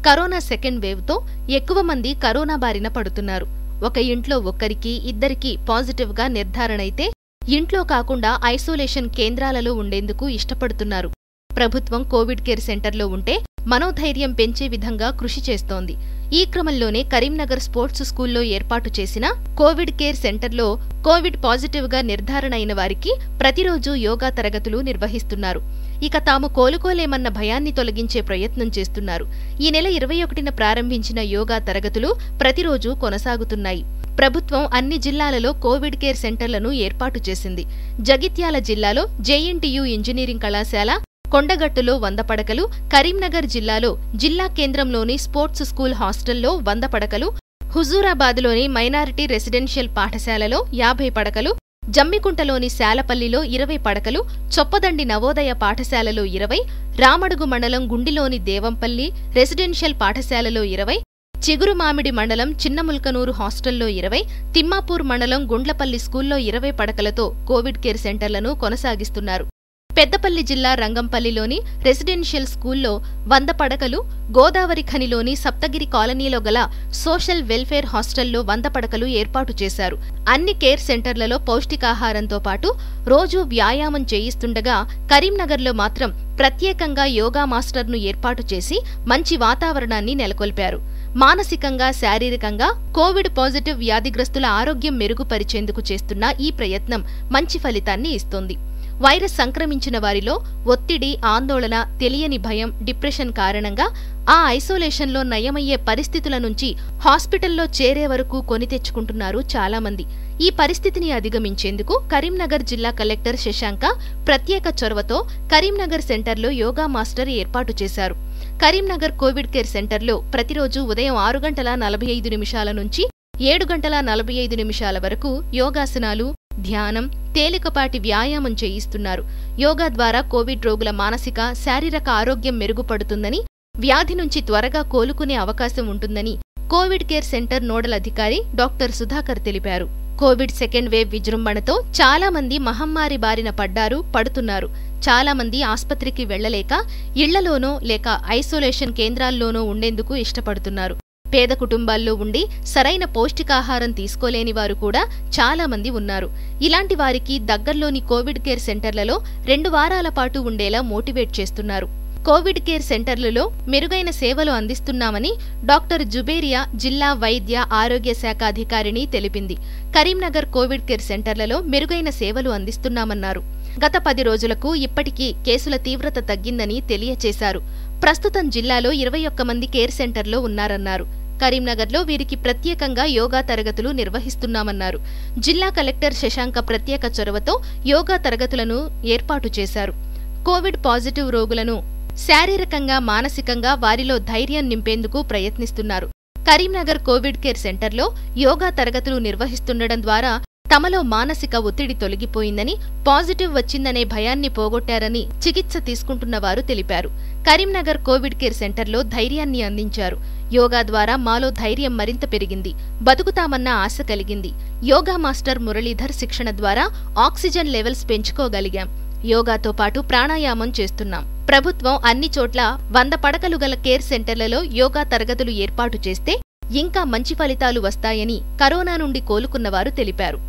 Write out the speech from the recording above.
corona second వేవ్తో ఎక్కువ మంది corona బారిన పడుతున్నారు ఒక ఇంట్లో ఒక్కరికి ఇద్దరికి పాజిటివ్గా నిర్ధారణైతే ఇంట్లో కాకుండా ఐసోలేషన్ కేంద్రాలలో ఉండేందుకు ఇష్టపడుతున్నారు ప్రభుత్వం కోవిడ్ కేర్ సెంటర్లో ఉంటే మనోధైర్యం పెంచే విధంగా కృషి చేస్తోంది ఈ క్రమంలోనే కరీంనగర్ స్పోర్ట్స్ స్కూల్లో ఏర్పాటు చేసిన కోవిడ్ కేర్ సెంటర్లో కోవిడ్ పాజిటివ్గా నిర్ధారణ అయిన వారికి ప్రతిరోజు యోగా తరగతులు నిర్వహిస్తున్నారు ఇక తాము కోలుకోలేమన్న భయాన్ని తొలగించే ప్రయత్నం చేస్తున్నారు ఈ నెల ఇరవై ఒకటిన ప్రారంభించిన యోగా తరగతులు ప్రతిరోజు కొనసాగుతున్నాయి ప్రభుత్వం అన్ని జిల్లాలలో కోవిడ్ కేర్ సెంటర్లను ఏర్పాటు చేసింది జగిత్యాల జిల్లాలో జేఎన్టీయూ ఇంజనీరింగ్ కళాశాల కొండగట్టులో వంద పడకలు కరీంనగర్ జిల్లాలో జిల్లా కేంద్రంలోని స్పోర్ట్స్ స్కూల్ హాస్టల్లో వంద పడకలు హుజూరాబాద్లోని మైనారిటీ రెసిడెన్షియల్ పాఠశాలలో యాభై పడకలు జమ్మికుంటలోని శాలపల్లిలో ఇరవై పడకలు చొప్పదండి నవోదయ పాఠశాలలో ఇరవై రామడుగు మండలం గుండిలోని దేవంపల్లి రెసిడెన్షియల్ పాఠశాలలో ఇరవై చిగురుమామిడి మండలం చిన్నముల్కనూరు హాస్టల్లో ఇరవై తిమ్మాపూర్ మండలం గుండ్లపల్లి స్కూల్లో ఇరవై పడకలతో కోవిడ్ కేర్ సెంటర్లను కొనసాగిస్తున్నారు పెద్దపల్లి జిల్లా రంగంపల్లిలోని రెసిడెన్షియల్ స్కూల్లో వంద పడకలు గోదావరి ఖనిలోని సప్తగిరి కాలనీలో గల సోషల్ వెల్ఫేర్ హాస్టల్లో వంద పడకలు ఏర్పాటు చేశారు అన్ని కేర్ సెంటర్లలో పౌష్టికాహారంతో పాటు రోజూ వ్యాయామం చేయిస్తుండగా కరీంనగర్లో మాత్రం ప్రత్యేకంగా యోగా మాస్టర్ను ఏర్పాటు చేసి మంచి వాతావరణాన్ని నెలకొల్పారు మానసికంగా శారీరకంగా కోవిడ్ పాజిటివ్ వ్యాధిగ్రస్తుల ఆరోగ్యం మెరుగుపరిచేందుకు చేస్తున్న ఈ ప్రయత్నం మంచి ఫలితాన్ని ఇస్తోంది వైరస్ సంక్రమించిన వారిలో ఒత్తిడి ఆందోళన తెలియని భయం డిప్రెషన్ కారణంగా ఆ ఐసోలేషన్లో నయమయ్యే పరిస్థితుల నుంచి హాస్పిటల్లో చేరే వరకు కొని తెచ్చుకుంటున్నారు చాలామంది ఈ పరిస్థితిని అధిగమించేందుకు కరీంనగర్ జిల్లా కలెక్టర్ శశాంక ప్రత్యేక చొరవతో కరీంనగర్ సెంటర్లో యోగా మాస్టర్ ఏర్పాటు చేశారు కరీంనగర్ కోవిడ్ కేర్ సెంటర్లో ప్రతిరోజు ఉదయం ఆరు గంటల నలభై ఐదు నిమిషాల నుంచి ఏడు గంటల నలభై ఐదు నిమిషాల వరకు యోగాసనాలు ధ్యానం తేలికపాటి వ్యాయామం చేయిస్తున్నారు యోగా ద్వారా కోవిడ్ రోగుల మానసిక శారీరక ఆరోగ్యం మెరుగుపడుతుందని వ్యాధి నుంచి త్వరగా కోలుకునే అవకాశం ఉంటుందని కోవిడ్ కేర్ సెంటర్ నోడల్ అధికారి డాక్టర్ సుధాకర్ తెలిపారు కోవిడ్ సెకండ్ వేవ్ విజృంభణతో చాలా మంది మహమ్మారి బారిన పడ్డారు పడుతున్నారు చాలా మంది ఆస్పత్రికి వెళ్లలేక ఇళ్లలోనో లేక ఐసోలేషన్ కేంద్రాల్లోనో ఉండేందుకు ఇష్టపడుతున్నారు పేద కుటుంబాల్లో ఉండి సరైన పౌష్టికాహారం తీసుకోలేని వారు కూడా చాలా మంది ఉన్నారు ఇలాంటి వారికి దగ్గర్లోని కోవిడ్ కేర్ సెంటర్లలో రెండు వారాల పాటు ఉండేలా మోటివేట్ చేస్తున్నారు కోవిడ్ కేర్ సెంటర్లలో మెరుగైన సేవలు అందిస్తున్నామని డాక్టర్ జుబేరియా జిల్లా వైద్య ఆరోగ్య శాఖ అధికారిని తెలిపింది కరీంనగర్ కోవిడ్ కేర్ సెంటర్లలో మెరుగైన సేవలు అందిస్తున్నామన్నారు గత పది రోజులకు ఇప్పటికీ కేసుల తీవ్రత తగ్గిందని తెలియచేశారు ప్రస్తుతం జిల్లాలో ఇరవై ఒక్క మంది కేర్ సెంటర్లో ఉన్నారన్నారు కరీంనగర్లో వీరికి ప్రత్యేకంగా యోగా తరగతులు నిర్వహిస్తున్నామన్నారు జిల్లా కలెక్టర్ శశాంక ప్రత్యేక చొరవతో యోగా తరగతులను ఏర్పాటు చేశారు కోవిడ్ పాజిటివ్ రోగులను శారీరకంగా మానసికంగా వారిలో ధైర్యం నింపేందుకు ప్రయత్నిస్తున్నారు కరీంనగర్ కోవిడ్ కేర్ సెంటర్లో యోగా తరగతులు నిర్వహిస్తుండడం ద్వారా తమలో మానసిక ఒత్తిడి తొలగిపోయిందని పాజిటివ్ వచ్చిందనే భయాన్ని పోగొట్టారని చికిత్స తీసుకుంటున్న వారు తెలిపారు కరీంనగర్ కోవిడ్ కేర్ సెంటర్లో ధైర్యాన్ని అందించారు యోగా ద్వారా మాలో ధైర్యం మరింత పెరిగింది బతుకుతామన్న ఆశ కలిగింది యోగా మాస్టర్ మురళీధర్ శిక్షణ ద్వారా ఆక్సిజన్ లెవెల్స్ పెంచుకోగలిగాం యోగాతో పాటు ప్రాణాయామం చేస్తున్నాం ప్రభుత్వం అన్ని చోట్ల వంద పడకలు గల కేర్ సెంటర్లలో యోగా తరగతులు ఏర్పాటు చేస్తే ఇంకా మంచి ఫలితాలు వస్తాయని కరోనా నుండి కోలుకున్నవారు తెలిపారు